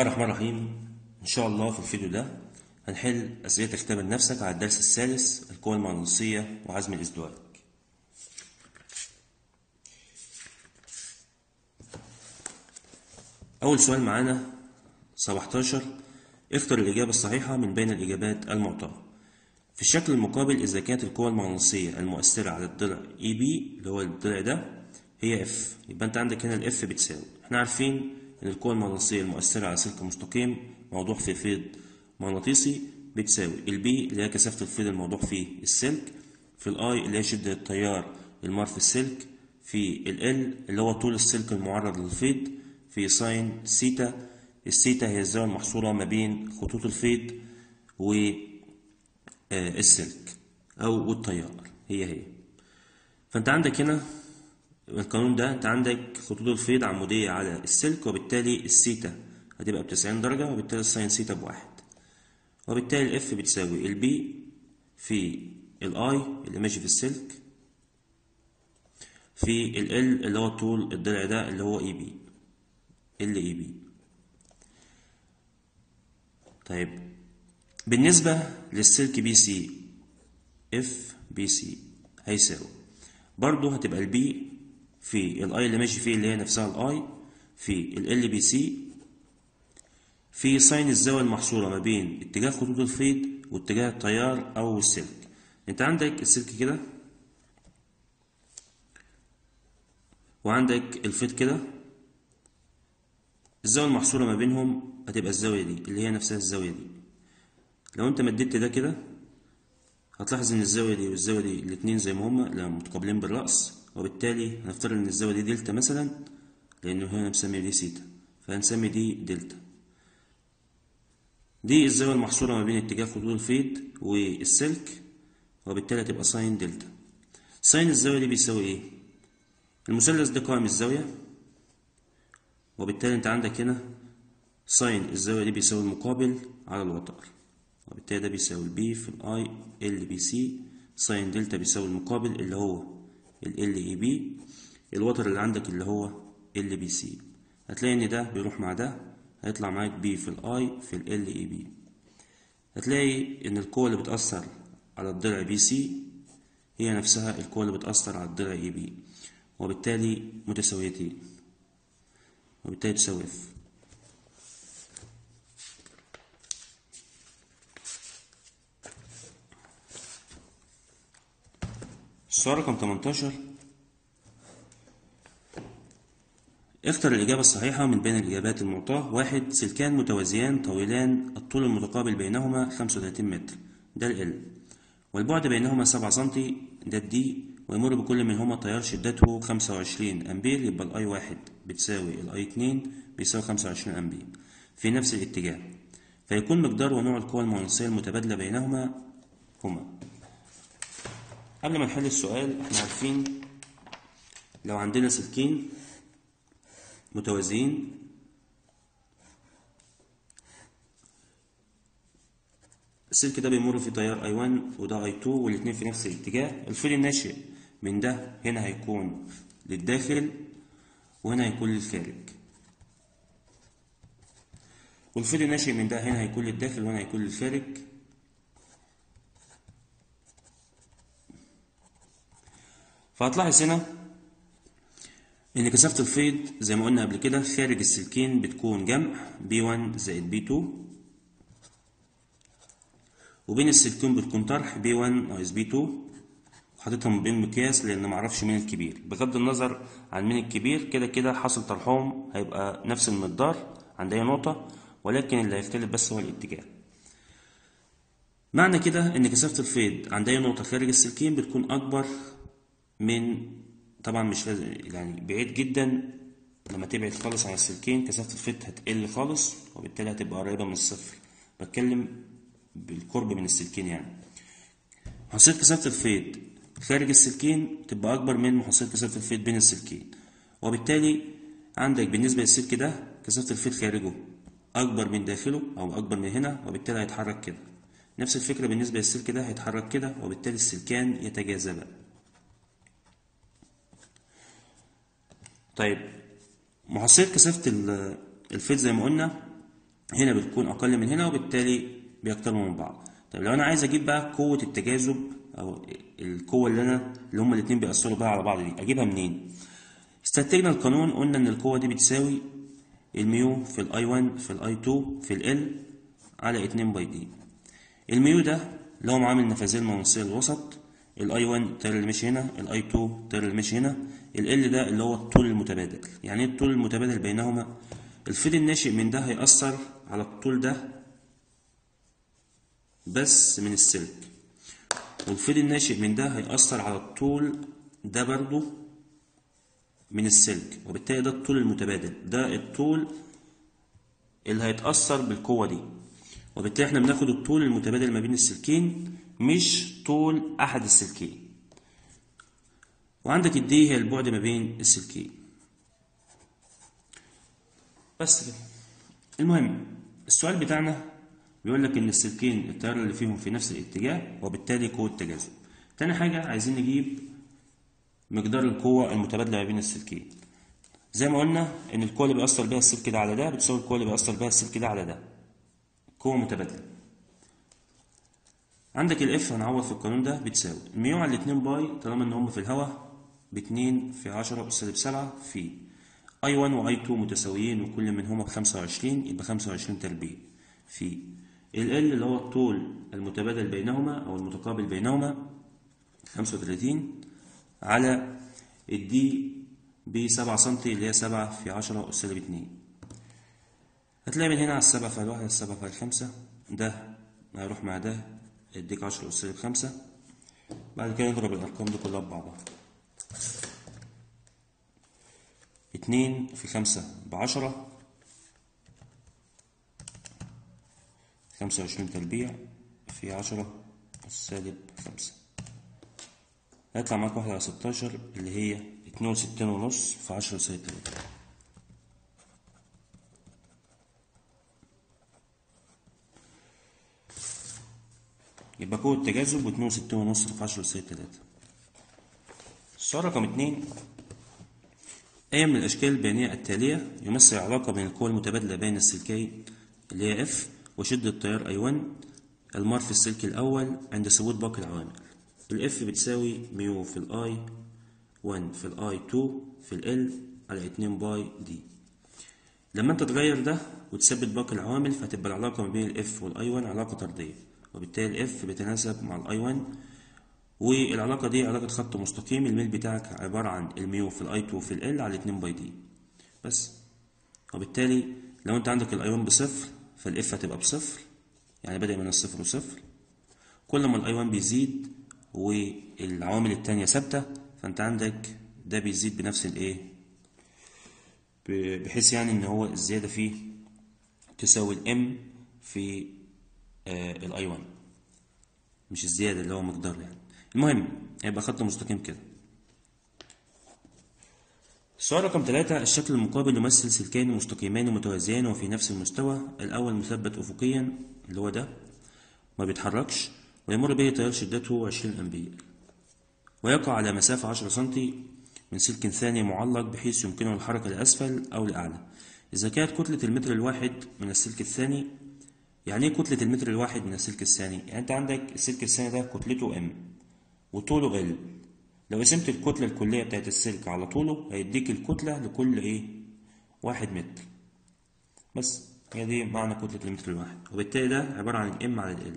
الرحمن الرحيم إن شاء الله في الفيديو ده هنحل أسئلة تختبر نفسك على الدرس الثالث القوى المغناطيسية وعزم الإزدواج أول سؤال معانا 17 اختر الإجابة الصحيحة من بين الإجابات المعطاة في الشكل المقابل إذا كانت القوى المغناطيسية المؤثرة على الضلع EB اللي هو الضلع ده هي F يبقى أنت عندك هنا الإف بتساوي احنا عارفين إن القوى المغناطيسية المؤثرة على سلك مستقيم موضوع في فيض مغناطيسي بتساوي البي اللي هي كثافة الفيض الموضوع فيه السلك في الاي اللي هي شدة التيار المار في السلك في ال اللي هو طول السلك المعرض للفيض في ساين سيتا السيتا هي الزاوية المحصورة ما بين خطوط الفيض والسلك أو والتيار هي هي فأنت عندك هنا القانون ده أنت عندك خطوط الفيض عمودية على السلك وبالتالي السيتا هتبقى بتسعين درجة وبالتالي الساين سيتا بواحد وبالتالي الاف بتساوي البي في الاي اللي ماشي في السلك في ال اللي هو طول الضلع ده اللي هو اي بي ال اي بي طيب بالنسبة للسلك بي سي اف بي سي هيساوي برضه هتبقى البي في الاي اللي ماشي فيه اللي هي نفسها الاي في ال بي سي في ساين الزاوية المحصورة ما بين اتجاه خطوط الفيض واتجاه التيار أو السلك أنت عندك السلك كده وعندك الفيض كده الزاوية المحصورة ما بينهم هتبقى الزاوية دي اللي هي نفسها الزاوية دي لو أنت مددت ده كده هتلاحظ إن الزاوية دي والزاوية دي الاتنين زي ما هما لا متقابلين بالرأس وبالتالي هنفترض إن الزاوية دي دلتا مثلا لأنه هنا مسمي دي سيتا فهنسمي دي دلتا دي الزاوية المحصورة ما بين اتجاه خطوط الفيض والسلك وبالتالي هتبقى ساين دلتا ساين الزاوية دي بيساوي ايه؟ المثلث ده قائم الزاوية وبالتالي انت عندك هنا ساين الزاوية دي بيساوي المقابل على الوتر وبالتالي ده بيساوي البي في الاي ال بي سي ساين دلتا بيساوي المقابل اللي هو ال ال اي بي الوتر اللي عندك اللي هو ال بي سي هتلاقي ان ده بيروح مع ده هيطلع معاك بي في الاي في ال ال اي بي هتلاقي ان القوة اللي بتأثر على الضلع بي سي هي نفسها القوة اللي بتأثر على الضلع اي بي وبالتالي متساويتين وبالتالي تساوي اف السؤال رقم 18 اختر الإجابة الصحيحة من بين الإجابات المعطاة واحد سلكان متوازيان طويلان الطول المتقابل بينهما 35 متر ده ال والبعد بينهما 7 سنتي ده الدي ويمر بكل منهما تيار شدته 25 أمبير يبقى الأي واحد بتساوي الأي اتنين بيساوي 25 أمبير في نفس الاتجاه فيكون مقدار ونوع القوى المغناطيسية المتبادلة بينهما هما قبل ما نحل السؤال احنا عارفين لو عندنا سلكين متوازيين السلك ده بيمر في تيار اي 1 وده اي 2 والاتنين في نفس الاتجاه الفيل الناشئ من ده هنا هيكون للداخل وهنا هيكون للخارج والفيل الناشئ من ده هنا هيكون للداخل وهنا هيكون للخارج فهتلاحظ هنا إن كثافة الفيض زي ما قلنا قبل كده خارج السلكين بتكون جمع B1 زائد B2 وبين السلكين بتكون طرح B1 ناقص B2 حاططهم بين مقياس لأن معرفش مين الكبير بغض النظر عن مين الكبير كده كده حاصل طرحهم هيبقى نفس المقدار عند أي نقطة ولكن اللي هيختلف بس هو الاتجاه معنى كده إن كثافة الفيض عند أي نقطة خارج السلكين بتكون أكبر من طبعا مش لازم يعني بعيد جدا لما تبعد خالص عن السلكين كثافة الفيض هتقل خالص وبالتالي هتبقى قريبة من الصفر بتكلم بالقرب من السلكين يعني محصلة كثافة الفيض خارج السلكين تبقى أكبر من محصلة كثافة الفيض بين السلكين وبالتالي عندك بالنسبة للسلك ده كثافة الفيض خارجه أكبر من داخله أو أكبر من هنا وبالتالي هيتحرك كده نفس الفكرة بالنسبة للسلك ده هيتحرك كده وبالتالي السلكان يتجاذبان طيب محصلة كثافة الفيض زي ما قلنا هنا بتكون اقل من هنا وبالتالي بيقتربوا من بعض طيب لو انا عايز اجيب بقى قوه التجاذب او القوه اللي انا اللي هما الاثنين بيأثروا بقى على بعض دي اجيبها منين استنتجنا القانون قلنا ان القوه دي بتساوي الميو في الاي 1 في الاي 2 في ال على 2 باي دي الميو ده اللي هو معامل نفاذيه المغناطيسيه الوسط الاي 1 التيار اللي ماشي هنا الاي 2 التيار اللي ماشي هنا ال ده اللي هو الطول المتبادل يعني ايه الطول المتبادل بينهما الفيض الناشئ من ده هيأثر على الطول ده بس من السلك والفيض الناشئ من ده هيأثر على الطول ده برضو من السلك وبالتالي ده الطول المتبادل ده الطول اللي هيتأثر بالقوة دي وبالتالي احنا بناخد الطول المتبادل ما بين السلكين مش طول أحد السلكين وعندك الدي هي البعد ما بين السلكين بس كده المهم السؤال بتاعنا بيقول لك ان السلكين التيار اللي فيهم في نفس الاتجاه وبالتالي قوة تجاذب تاني حاجة عايزين نجيب مقدار القوة المتبادلة ما بين السلكين زي ما قلنا ان القوة اللي بيأثر بيها السلك ده على ده بتساوي القوة اللي بيأثر بيها السلك ده على ده قوة متبادلة عندك الاف هنعوض في القانون ده بتساوي الميو على الاتنين باي طالما ان هم في الهواء باتنين في عشرة سالب سبعة في اي 1 واي 2 متساويين وكل منهما بخمسة وعشرين يبقى خمسة وعشرين تربيع في ال ال اللي هو الطول المتبادل بينهما او المتقابل بينهما خمسة وتلاتين على الدي بسبعة سنتي اللي هي سبعة في عشرة سالب اتنين هتلاقي من هنا على السبعة في الواحدة السبعة في الخمسة ده هيروح مع ده يديك عشرة أس سالب خمسة بعد كده نضرب الأرقام دي كلها ببعضها اتنين في خمسة بعشرة خمسة وعشرين تربيع في عشرة سالب خمسة هيطلع معاك واحدة على ستاشر اللي هي اتنين وستين ونص في عشرة سالب تلاتة يبقى قوة تجاذب واتنين وستين ونص في عشرة سالب تلاتة السؤال رقم اتنين أي من الأشكال البيانية التالية يمثل علاقة بين القوى المتبادلة بين السلكين اللي هي F وشدة التيار I1 المار في السلك الأول عند ثبوت باقي العوامل الإف بتساوي ميو في الآي 1 في الآي 2 في ال على 2 باي دي لما انت تغير ده وتثبت باقي العوامل فهتبقى العلاقة ما بين الإف والآي 1 علاقة طردية وبالتالي الإف بيتناسب مع الآي 1 والعلاقة دي علاقة خط مستقيم الميل بتاعك عبارة عن الميو في الاي 2 في ال على 2 باي دي بس وبالتالي لو انت عندك الاي 1 بصفر فالاف هتبقى بصفر يعني بادئ من الصفر وصفر كل ما الاي 1 بيزيد والعوامل التانية ثابتة فانت عندك ده بيزيد بنفس الايه بحيث يعني ان هو الزيادة فيه تساوي الام في آه الاي 1 مش الزيادة اللي هو مقدار يعني المهم هيبقى خط مستقيم كده السؤال رقم ثلاثة الشكل المقابل يمثل سلكين مستقيمين متوازيان وفي نفس المستوى الأول مثبت أفقيا اللي هو ده ما بيتحركش ويمر به تيار شدته 20 أمبير ويقع على مسافة 10 سنتي من سلك ثاني معلق بحيث يمكنه الحركة لأسفل أو لأعلى إذا كانت كتلة المتر الواحد من السلك الثاني يعني ايه كتلة المتر الواحد من السلك الثاني؟ يعني أنت عندك السلك الثاني ده كتلته M وطوله ال لو قسمت الكتلة الكلية بتاعت السلك على طوله هيديك الكتلة لكل ايه واحد متر بس هي دي معنى كتلة المتر الواحد وبالتالي ده عبارة عن الام على ال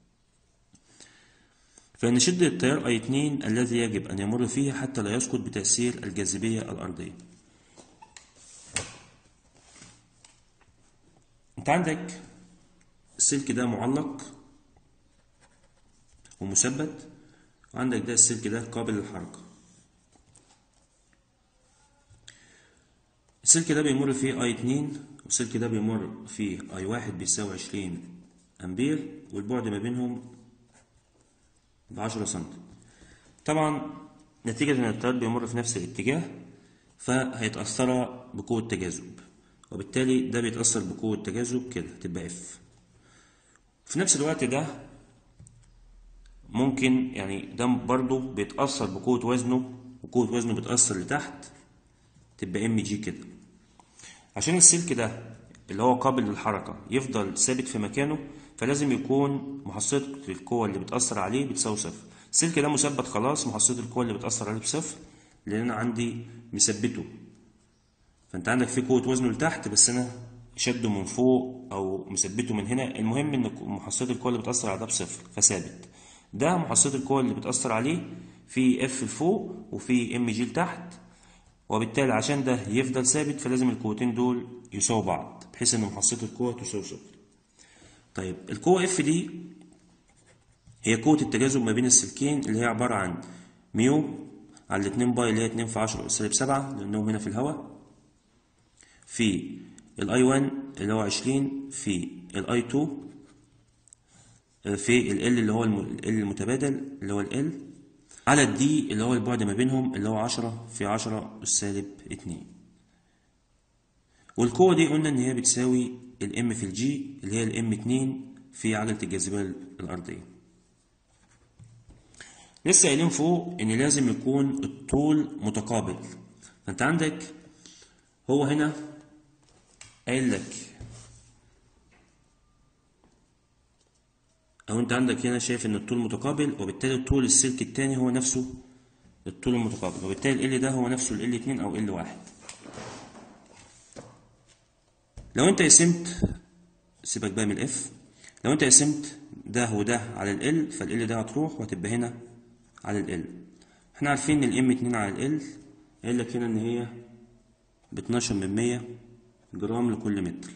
فإن شدة التيار أي 2 الذي يجب أن يمر فيه حتى لا يسقط بتأثير الجاذبية الأرضية أنت عندك السلك ده معلق ومثبت وعندك ده السلك ده قابل للحركة السلك ده بيمر فيه اي 2 والسلك ده بيمر فيه اي 1 بيساوي 20 امبير والبعد ما بينهم ب 10 سم طبعا نتيجة ان التيار بيمر في نفس الاتجاه فهيتأثر بقوة تجاذب وبالتالي ده بيتأثر بقوة تجاذب كده تبقى اف في نفس الوقت ده ممكن يعني ده برضه بيتأثر بقوة وزنه وقوة وزنه بتأثر لتحت تبقى ام جي كده عشان السلك ده اللي هو قابل للحركة يفضل ثابت في مكانه فلازم يكون محصلة القوة اللي بتأثر عليه بتساوي صفر السلك ده مثبت خلاص محصلة القوة اللي بتأثر عليه بصفر لأن أنا عندي مثبته فأنت عندك في قوة وزنه لتحت بس أنا شده من فوق أو مثبته من هنا المهم إن محصلة القوة اللي بتأثر على ده بصفر فثابت ده محصلة القوة اللي بتأثر عليه في اف لفوق وفي ام جي لتحت وبالتالي عشان ده يفضل ثابت فلازم القوتين دول يساووا بعض بحيث ان محصلة القوة تساوي صفر طيب القوة اف دي هي قوة التجاذب ما بين السلكين اللي هي عبارة عن ميو على الاتنين باي اللي هي اتنين في عشرة أس سالب سبعة لأنهم هنا في الهواء في الاي 1 اللي هو عشرين في الاي 2 في ال اللي هو ال المتبادل اللي هو ال على الدي اللي هو البعد ما بينهم اللي هو عشرة في عشرة أس سالب اتنين والقوة دي قلنا إن هي بتساوي الام في الجي اللي هي الام اتنين في عجلة الجاذبية الأرضية لسه قايلين فوق إن لازم يكون الطول متقابل فأنت عندك هو هنا قايل لك أو أنت عندك هنا شايف إن الطول متقابل وبالتالي طول السلك التاني هو نفسه الطول المتقابل وبالتالي ال ده هو نفسه ال اتنين أو ال واحد لو أنت قسمت سيبك بقى من الاف لو أنت قسمت ده وده على ال فال ده هتروح وهتبقى هنا على ال احنا عارفين ان الام اتنين على ال قايل لك هنا ان هي باتناشر من مية جرام لكل متر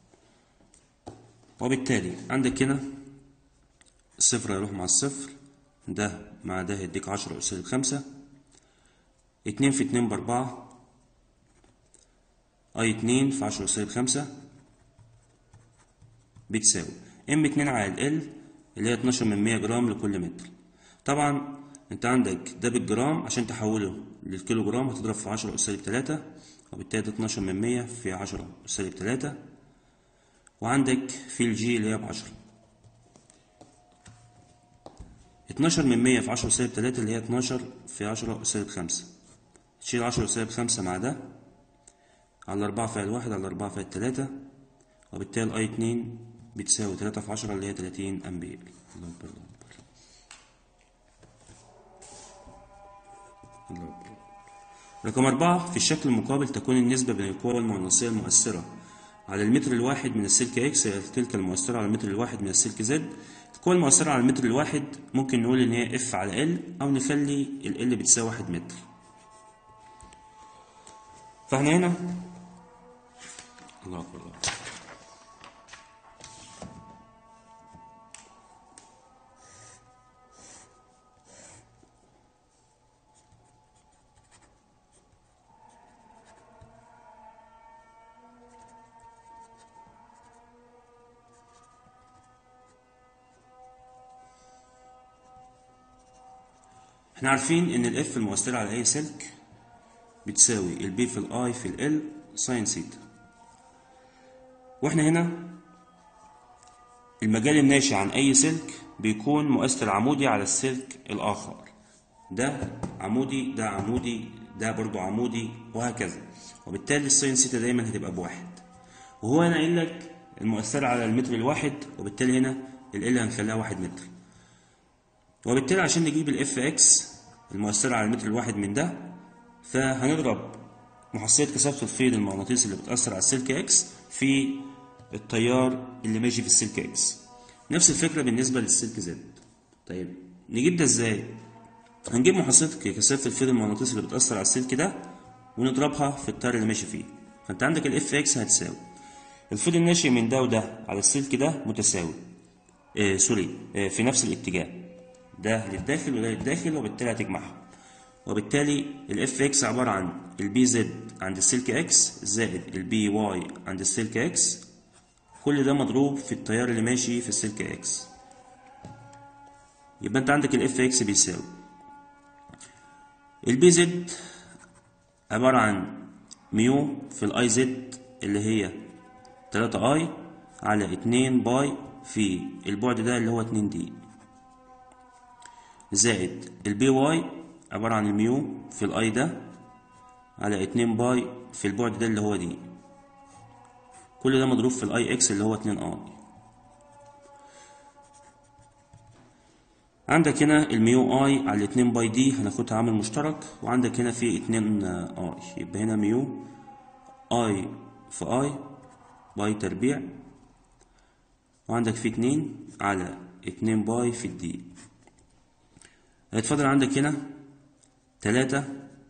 وبالتالي عندك هنا الصفر هيروح مع الصفر ده مع ده هيديك عشرة أس سالب خمسة اتنين في اتنين بأربعة أي اتنين في عشرة أس سالب خمسة بتساوي ام اتنين على ال اللي هي اتناشر من مية جرام لكل متر طبعا انت عندك ده بالجرام عشان تحوله للكيلو جرام هتضرب في عشرة أس سالب تلاتة وبالتالي اتناشر من مية في عشرة أس سالب تلاتة وعندك في الجي اللي هي بعشرة اتناشر من مية في عشرة سالب تلاتة اللي هي اتناشر في عشرة سالب خمسة تشيل عشرة سالب خمسة مع ده على أربعة فيها الواحد على أربعة فيها التلاتة وبالتالي أي اتنين بتساوي تلاتة في عشرة اللي هي تلاتين أمبير الله أكبر الله أكبر الله أكبر رقم أربعة في الشكل المقابل تكون النسبة بين القوى المغناطيسية المؤثرة على المتر الواحد من السلك إكس هي تلك المؤثرة على المتر الواحد من السلك زد القوة المؤثرة على المتر الواحد ممكن نقول إن هي اف على ال أو نخلي ال ال بتساوي واحد متر فاحنا هنا الله أكبر الله احنا عارفين ان الاف المؤثرة على اي سلك بتساوي البي في الاي في ال ساين سيتا واحنا هنا المجال الناشئ عن اي سلك بيكون مؤثر عمودي على السلك الاخر ده عمودي ده عمودي ده برضو عمودي وهكذا وبالتالي الساين سيتا دايما هتبقى بواحد وهو هنا قايل لك المؤثرة على المتر الواحد وبالتالي هنا ال ال هنخليها واحد متر وبالتالي عشان نجيب الاف اكس المؤثرة على المتر الواحد من ده فهنضرب محصلة كثافة الفيض المغناطيسي اللي بتأثر على السلك اكس في التيار اللي ماشي في السلك اكس نفس الفكرة بالنسبة للسلك زد طيب نجيب ده ازاي هنجيب محصلة كثافة الفيض المغناطيسي اللي بتأثر على السلك ده ونضربها في التيار اللي ماشي فيه فانت عندك الاف اكس هتساوي الفيض الناشئ من ده وده على السلك ده متساوي آه سوري آه في نفس الاتجاه ده للداخل وده للداخل وبالتالي هتجمعهم وبالتالي الاف اكس عبارة عن البي زد عند السلك اكس زائد البي واي عند السلك اكس كل ده مضروب في التيار اللي ماشي في السلك اكس يبقى انت عندك الاف اكس بيساوي البي زد عبارة عن ميو في الاي زد اللي هي تلاتة اي على اتنين باي في البعد ده اللي هو اتنين دي زائد البي واي عبارة عن الميو في الاي ده على اتنين باي في البعد ده اللي هو دي كل ده مضروب في الاي اكس اللي هو 2 اي عندك هنا الميو اي على 2 باي دي هناخدها عامل مشترك وعندك هنا في 2 اي يبقى هنا ميو اي في اي باي تربيع وعندك في 2 على 2 باي في الدي هيتفضل عندك هنا 3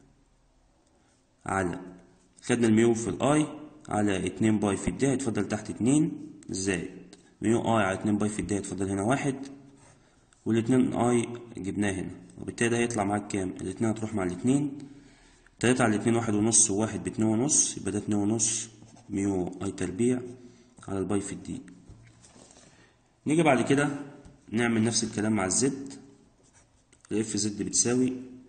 على خدنا الميو في الاي على 2 باي في الدي هيتفضل تحت 2 زائد ميو اي على 2 باي في الدي هيتفضل هنا واحد والاتنين اي جبناه هنا وبالتالي ده هيطلع معاك كام الاتنين هتروح مع الاتنين تلاتة على الاتنين واحد ونص وواحد باتنين ونص يبقى ده اتنين ونص ميو اي تربيع على الباي في الدي نيجي بعد كده نعمل نفس الكلام مع الزد الاف زد بتساوي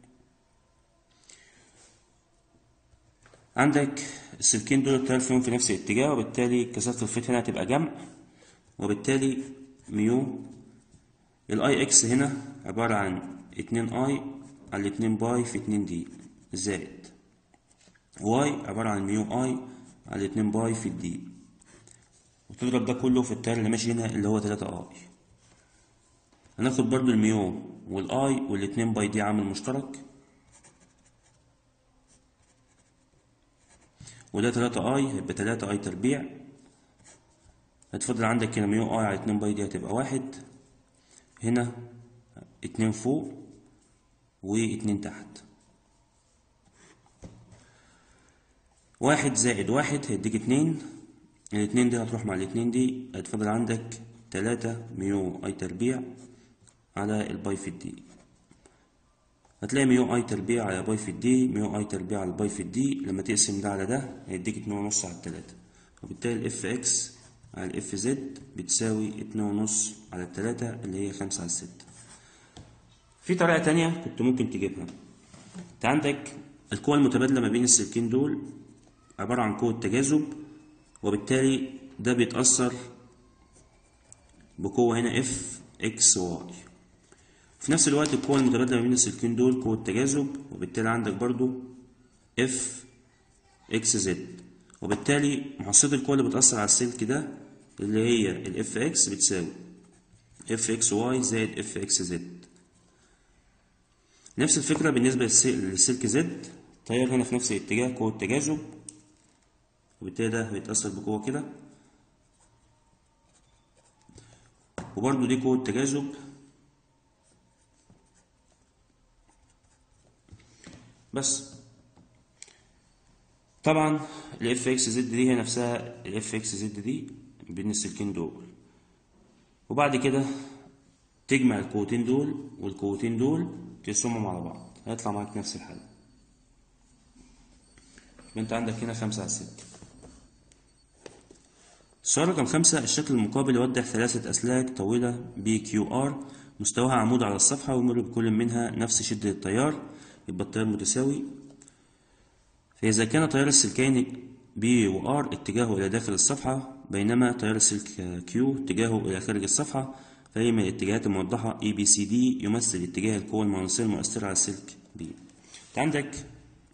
عندك السلكين دول التيار فيهم في نفس الاتجاه وبالتالي كثافة الخيط هنا هتبقى جمع وبالتالي ميو الاي اكس هنا عبارة عن اتنين اي على اتنين باي في اتنين دي زائد واي عبارة عن ميو اي على اتنين باي في الدي وتضرب ده كله في التيار اللي ماشي هنا اللي هو تلاتة اي هناخد برضو الميو والاي والاتنين باي دي عامل مشترك وده تلاتة اي هيبقى تلاتة اي تربيع هتفضل عندك هنا ميو اي على اتنين باي دي هتبقى واحد هنا اتنين فوق واتنين تحت واحد زائد واحد هيديك اتنين الاتنين دي هتروح مع الاتنين دي هيتفضل عندك تلاتة ميو اي تربيع على الباي في الدي هتلاقي ميو اي تربيع على باي في الدي ميو اي تربيع على الباي في الدي لما تقسم ده على ده هيديك اتنين ونص على التلاتة وبالتالي الاف اكس على الاف زد بتساوي اتنين ونص على التلاتة اللي هي خمسة على الستة في طريقة تانية كنت ممكن تجيبها انت عندك القوة المتبادلة ما بين السلكين دول عبارة عن قوة تجاذب وبالتالي ده بيتأثر بقوة هنا اف اكس واي في نفس الوقت القوة المتبادلة ما بين السلكين دول قوة تجاذب وبالتالي عندك برضو اف اكس زد وبالتالي محصلة القوة اللي بتأثر على السلك ده اللي هي الاف اكس بتساوي اف اكس واي زائد اف اكس زد نفس الفكرة بالنسبة للسلك زد تيار هنا في نفس الاتجاه قوة تجاذب وبالتالي ده هيتأثر بقوة كده وبرضه دي قوة تجاذب بس طبعا الاف اكس زد دي هي نفسها الاف اكس زد دي بين السلكين دول وبعد كده تجمع القوتين دول والقوتين دول تقسمهم على بعض هيطلع معاك نفس الحل انت عندك هنا خمسة على ستة السؤال رقم خمسة الشكل المقابل يوضح ثلاثة أسلاك طويلة بي كيو ار مستواها عمود على الصفحة ويمر بكل منها نفس شدة التيار يبقى التيار متساوي فإذا كان تيار السلكين بي و ار اتجاهه إلى داخل الصفحة بينما تيار السلك كيو اتجاهه إلى خارج الصفحة فهي من الاتجاهات الموضحة اي بي سي دي يمثل اتجاه القوة المغناطيسية المؤثرة على السلك بي عندك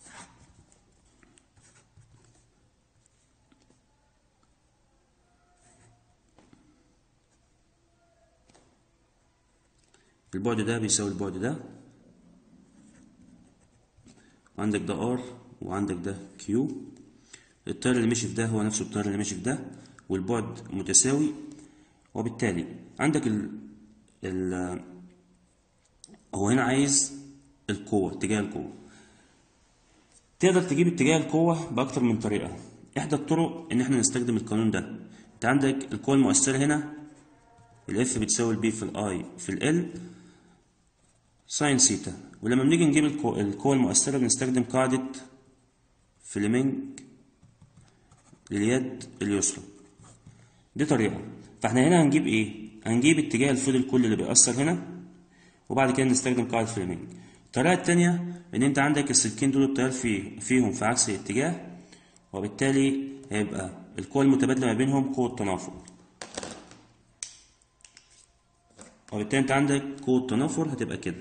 البعد ده بيساوي البعد ده وعندك ده ار وعندك ده كيو التيار اللي ماشي في ده هو نفسه التيار اللي ماشي في ده والبعد متساوي وبالتالي عندك ال ال هو هنا عايز القوة اتجاه القوة تقدر تجيب اتجاه القوة بأكتر من طريقة إحدى الطرق إن إحنا نستخدم القانون ده أنت عندك القوة المؤثرة هنا الاف بتساوي البي في الاي في ال ساين سيتا ولما بنيجي نجيب القوة المؤثرة بنستخدم قاعدة فليمنج لليد اليسرى دي طريقة فاحنا هنا هنجيب ايه هنجيب اتجاه الفيل الكلي اللي بيأثر هنا وبعد كده نستخدم قاعدة فليمنج الطريقة التانية ان انت عندك السلكين دول التيار في فيهم في عكس الاتجاه وبالتالي هيبقى القوة المتبادلة ما بينهم قوة تنافر وبالتالي انت عندك قوة تنافر هتبقى كده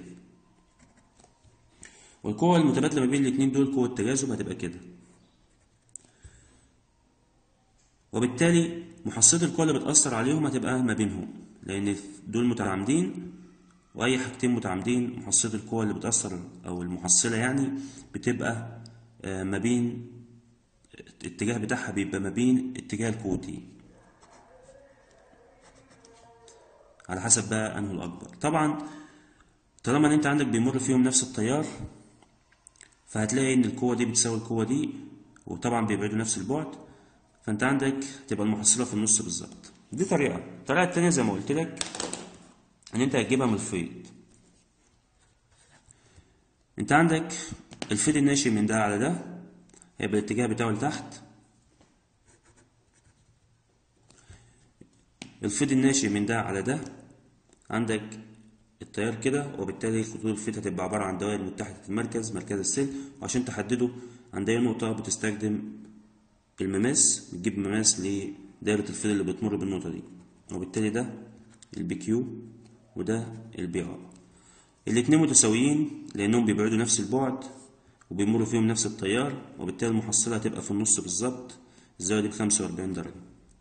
والقوة المتبادلة ما بين الاتنين دول قوة تجاذب هتبقى كده وبالتالي محصلة القوة اللي بتأثر عليهم هتبقى ما بينهم لأن دول متعامدين وأي حاجتين متعامدين محصلة القوة اللي بتأثر أو المحصلة يعني بتبقى آه، ما بين الاتجاه بتاعها بيبقى ما بين اتجاه القوتين على حسب بقى أنه الأكبر طبعا طالما ان انت عندك بيمر فيهم نفس التيار فهتلاقي ان القوة دي بتساوي القوة دي وطبعا بيبعدوا نفس البعد فانت عندك تبقى المحصلة في النص بالظبط دي طريقة الطريقة التانية زي ما قلت لك ان انت هتجيبها من الفيض انت عندك الفيض الناشئ من ده على ده هيبقى الاتجاه بتاعه لتحت الفيض الناشئ من ده على ده عندك التيار كده وبالتالي خطوط الفيض هتبقى عبارة عن دوائر متحدة المركز مركز السلك وعشان تحدده عند أي نقطة بتستخدم المماس بتجيب مماس لدائرة الفيض اللي بتمر بالنقطة دي وبالتالي ده البي كيو وده البي ار الاتنين متساويين لأنهم بيبعدوا نفس البعد وبيمروا فيهم نفس التيار وبالتالي المحصلة هتبقى في النص بالظبط الزاوية دي بخمسة وأربعين درجة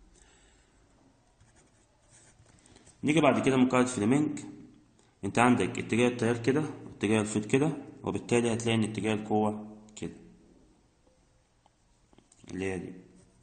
نيجي بعد كده من قاعدة فليمنج انت عندك اتجاه التيار كده واتجاه الفيض كده وبالتالي هتلاقي ان اتجاه القوة كده اللي هي دي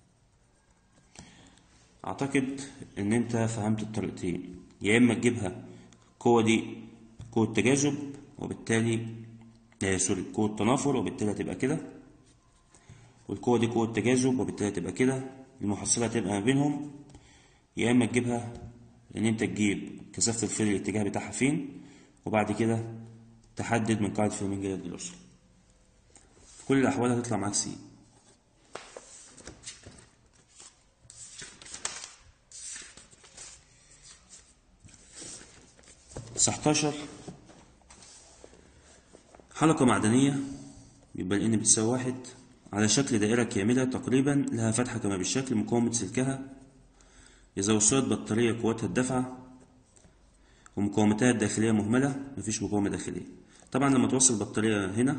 اعتقد ان انت فهمت الطريقتين يا اما تجيبها القوة دي قوة تجاذب وبالتالي آه سوري قوة تنافر وبالتالي هتبقى كده والقوة دي قوة تجاذب وبالتالي هتبقى كده المحصلة هتبقى ما بينهم يا اما تجيبها ان انت تجيب كثافة الفيل الاتجاه بتاعها فين وبعد كده تحدد من قاعدة فليمنج لليد الأسرة في كل الأحوال هتطلع معاك سي تسعتاشر حلقة معدنية يبقى الإن بتساوي واحد على شكل دائرة كاملة تقريبا لها فتحة كما بالشكل مقاومة سلكها إذا وصلت بطارية قوتها الدفعة ومقاومتها الداخلية مهملة مفيش مقاومة داخلية طبعا لما توصل بطارية هنا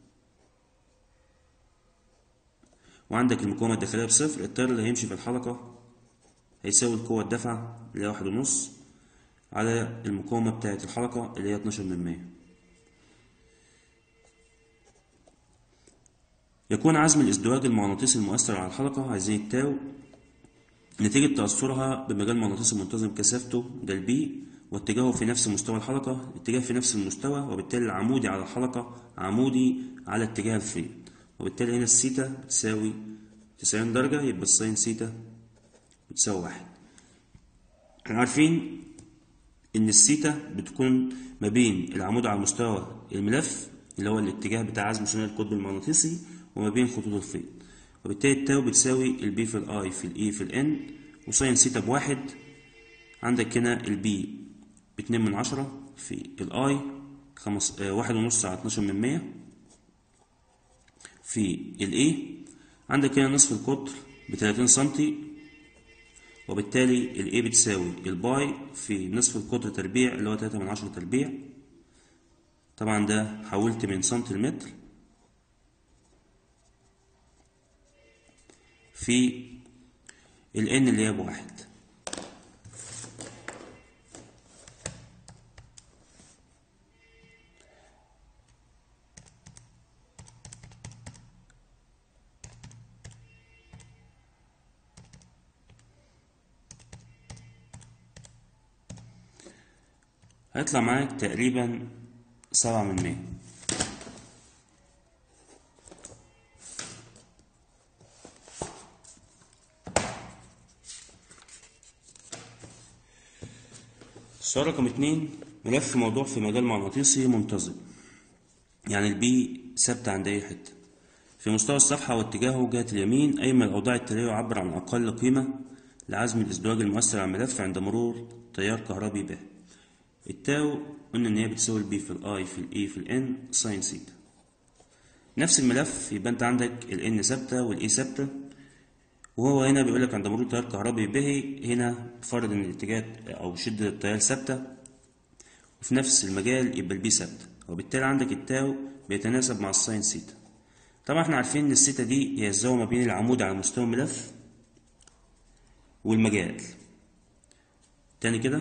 وعندك المقاومة الداخلية بصفر التيار اللي هيمشي في الحلقة هيساوي القوة الدفعة اللي هي واحد ونص على المقاومة بتاعة الحلقة اللي هي اتناشر من مية يكون عزم الازدواج المغناطيسي المؤثر على الحلقة عايزين التاو نتيجة تأثرها بمجال مغناطيسي منتظم كثافته ده البي واتجاهه في نفس مستوى الحلقة اتجاه في نفس المستوى وبالتالي العمودي على الحلقة عمودي على اتجاه الفيض وبالتالي هنا السيتا بتساوي تسعين درجة يبقى الساين سيتا بتساوي واحد احنا عارفين إن السيتا بتكون ما بين العمود على مستوى الملف اللي هو الاتجاه بتاع عزم ثنائي القطب المغناطيسي وما بين خطوط الفيض وبالتالي التاو بتساوي البي في الاي في الاي في الان وساين سيتا بواحد عندك هنا البي باتنين من عشرة في الاي خمس آه واحد ونص على اتناشر من مية في الاي عندك هنا نصف القطر بتلاتين سنتي وبالتالي الاي بتساوي الباي في نصف القطر تربيع اللي هو تلاتة من عشرة تربيع طبعا ده حولت من سنتي لمتر في ال n اللي هي بواحد هيطلع معاك تقريبا سبعة من مية السؤال رقم اتنين ملف موضوع في مجال مغناطيسي منتظم يعني البي ثابتة عند أي حتة في مستوى الصفحة واتجاهه جهة اليمين أي من الأوضاع التالية يعبر عن أقل قيمة لعزم الازدواج المؤثر على الملف عند مرور تيار كهربي به التاو قلنا إن هي بتساوي البي في الآي في الإي في الإن ساين سيتا نفس الملف يبقى أنت عندك الإن ثابتة والإي ثابتة وهو هنا بيقول لك عند مرور تيار كهربي به هنا فرض ان الاتجاه او شدة التيار ثابتة وفي نفس المجال يبقى البي ثابتة وبالتالي عندك التاو بيتناسب مع الساين سيتا طبعا احنا عارفين ان السيتا دي هي الزاوية ما بين العمود على مستوى الملف والمجال تاني كده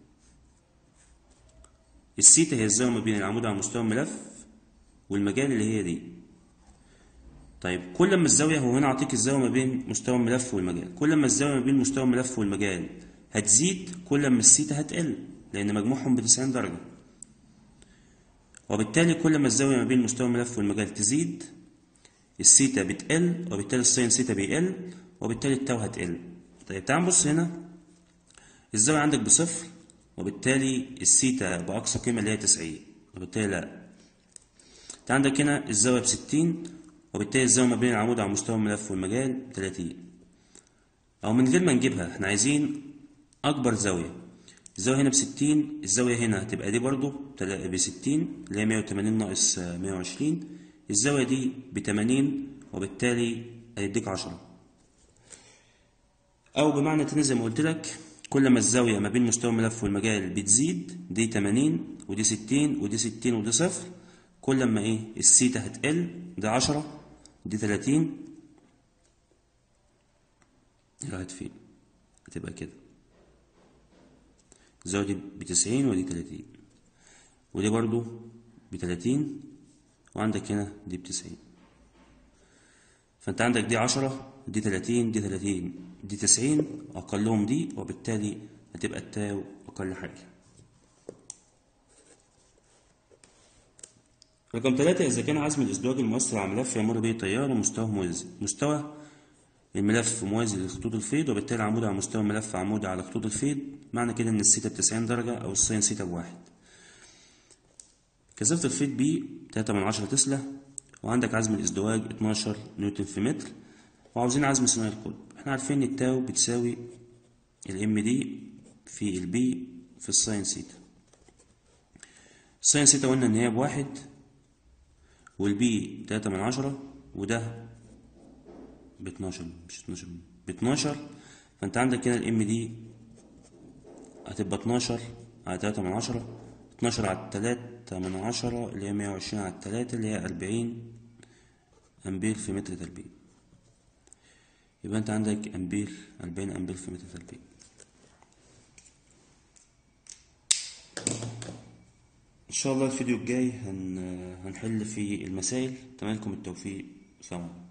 السيتا هي الزاوية ما بين العمود على مستوى الملف والمجال اللي هي دي طيب كل ما الزاوية هو هنا أعطيك الزاوية ما بين مستوى الملف والمجال كل ما الزاوية ما بين مستوى الملف والمجال هتزيد كل ما السيتا هتقل لأن مجموعهم بتسعين درجة وبالتالي كل ما الزاوية ما بين مستوى الملف والمجال تزيد السيتا بتقل وبالتالي الساين سيتا بيقل وبالتالي التاو هتقل طيب تعال نبص هنا الزاوية عندك بصفر وبالتالي السيتا بأقصى قيمة اللي هي تسعين وبالتالي لا انت عندك هنا الزاوية بستين وبالتالي الزاوية ما بين العمود على مستوى الملف والمجال تلاتين أو من غير ما نجيبها احنا عايزين أكبر زاوية الزاوية هنا بستين الزاوية هنا هتبقى دي برضو بستين اللي هي مية وتمانين ناقص مية وعشرين الزاوية دي بتمانين وبالتالي هيديك عشرة أو بمعنى تاني زي ما قلت لك كل ما الزاوية ما بين مستوى الملف والمجال بتزيد دي تمانين ودي ستين ودي ستين ودي صفر كل ما ايه السيتا هتقل دي عشرة دي تلاتين راحت فين هتبقى كده الزاوية دي بتسعين ودي تلاتين ودي برضو بتلاتين وعندك هنا دي بتسعين فانت عندك دي عشرة دي تلاتين دي تلاتين دي تسعين أقلهم دي وبالتالي هتبقى التاو أقل حاجة رقم ثلاثة إذا كان عزم الإزدواج المؤثر على ملف يمر به تيار ومستواه موازي مستوى الملف موازي لخطوط الفيض وبالتالي عمود على مستوى الملف عمود على خطوط الفيض معنى كده إن السيتا بتسعين درجة أو الساين سيتا بواحد كثافة الفيض بي تلاتة من عشرة تسلا وعندك عزم الازدواج اتناشر نيوتن في متر وعاوزين عزم ثنائي القطب احنا عارفين ان التاو بتساوي الام دي في البي في الساين سيتا الساين سيتا قلنا ان هي بواحد والبي تلاتة من عشرة وده باتناشر مش اتناشر باتناشر فانت عندك هنا الام دي هتبقى اتناشر على تلاتة من عشرة اتناشر على التلاتة من عشرة اللي هي مية وعشرين على التلاتة اللي هي أربعين أمبير في متر تربيع يبقى أنت عندك أمبير أربعين أمبير في متر تربيع إن شاء الله الفيديو الجاي هن... هنحل فيه المسائل تمام لكم التوفيق سلام